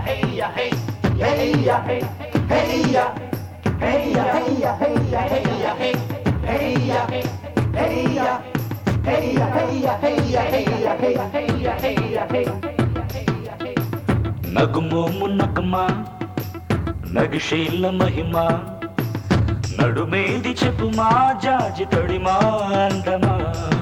నగుమోము నగమా నగిశీల మహిమా నడుమేది చెప్పుమా జాజి తొడిమా అందమా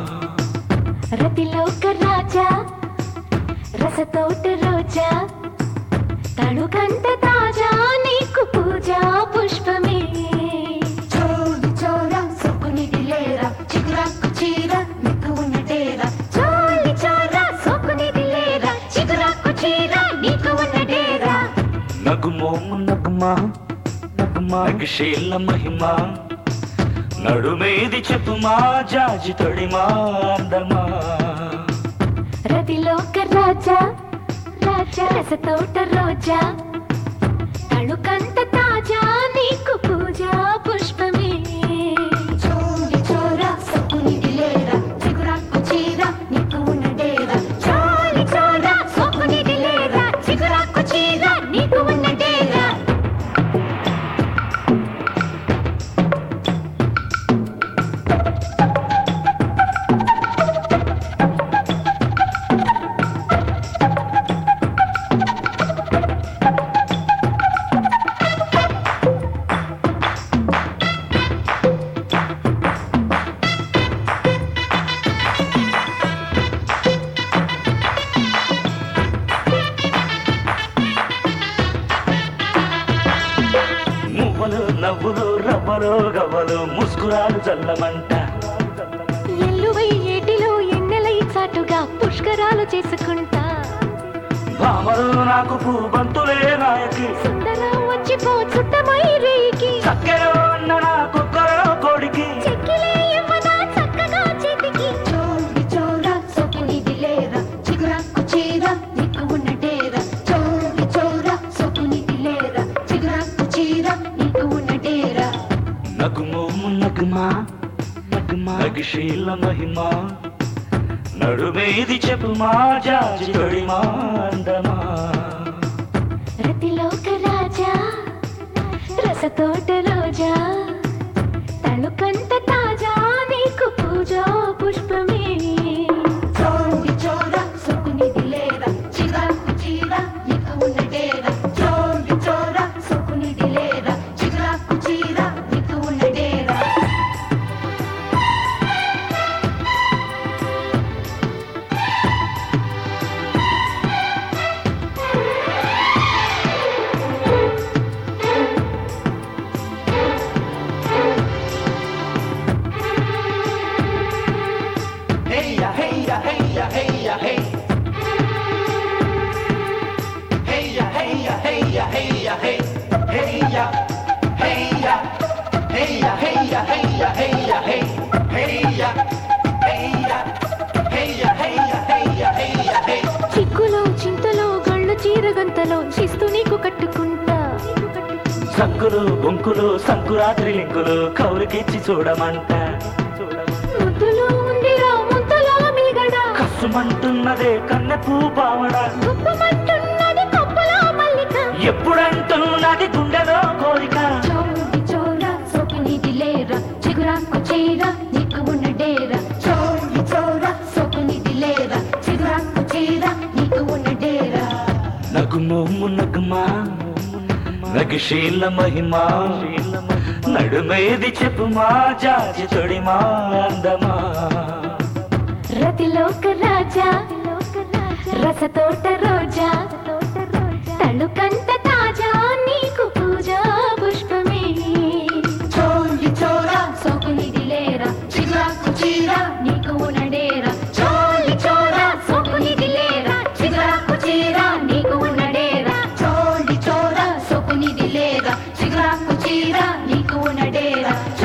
రతిలోక రాజా రసతోట రోజా తడుకంత తాజా నీకు పూజా పుష్పమే చోలి చోర సొక్కునిది లేరా చిగురాకు చీర నీకు ఉన్న డేరా చోలి చోరా సోకునిది లేరా చిగురాకు చీర నీకు ఉన్న డేరా నగుమోము నగమా నగమా నగిశీల మహిమా నడుమేది చెప్పుమా జాజి తొడిమా అందమా రతిలోక రాజా రాజా రసతోట రోజా తడుకంత తాజా నీకు పూజా పుష్పమే చోలి చోర సొక్కునిది లేరా చిగురాకు చీర నీకు ఉన్న డేరా చోలి చోరా సోకునిది లేరా చిగురాకు చీర నీకు ఉన్న డేరా మువ్వలు నవ్వులు రవ్వలు గవ్వలు ముస్కురాలు చల్లమంట ఎల్లువై ఏటిలో ఎన్నెలై చాటుగా పుష్కరాలు చేసుకుంటా భామలు నాకు పూబంతులే నాయకి సుందర వచ్చిపో చుట్టమై రేయికి చక్కెర అన్న నా కుక్కరో కొడికి చెక్కిలే ఇవ్వనా చక్కగా చేతికి చోలి చోర సొక్కునిది లేరా చిగురాకు చీర నీకు ఉన్న డేరా చోలి చోర సొక్కునిది లేరా చిగురాకు చీర నీకు ఉన్న డేరా నగుమోము నగుమా నగుమా నగిశీల మహిమా నడుమేది చెప్పుమా జాజి తొడిమా అందమా రతిలోక రాజా రసతోట రోజా తళుకంత తాజా నీకు పూజా పుష్పమే చోలి చోర సొక్కునిది లేరా చిగురాకు చీర నీకు ఉన్న డేరా చోలి చోర సొక్కునిది లేరా చిగురాకు చీర నీకు ఉన్న డేరా చిక్కులో చింతలో గళ్ళు చీరగంతలో శిస్తు నీకు కట్టుకుంటా సంకులు బొంకులు సంకురాత్రి లింకులు కౌరికిచ్చి చూడమంట ముద్దులో ఉందిరా ముద్దలో మిగడా కసుమంటున్నదే కన్నెపూ పావడ గుప్పమంటున్నది కొప్పలో మల్లిక ఎప్పుడంటున్నది గుండెలో కోరిక చోలి చోర సొక్కునిది లేరా చిగురాకు చీర నీకు ఉన్న డేరా చోలి చోర సొక్కునిది లేరా చిగురాకు చీర నీకు ఉన్న డేరా నగుమోము నగుమా నగిశీల మహిమా నడుమేది చెప్పుమా జాజి తొడిమా అందమా రతిలోక రాజా రసతోట రోజా తళుకంత తాజా నీకు పూజా పుష్పమే చోలి చోర సొక్కునిది లేరా చిగురాకు చీర నీకు ఉన్న డేరా చోలి చోర సొక్కునిది లేరా చిగురాకు చీర నీకు ఉన్న డేరా చోలి చోర సొక్కునిది లేరా చిగురాకు చీర నీకు ఉన్న డేరా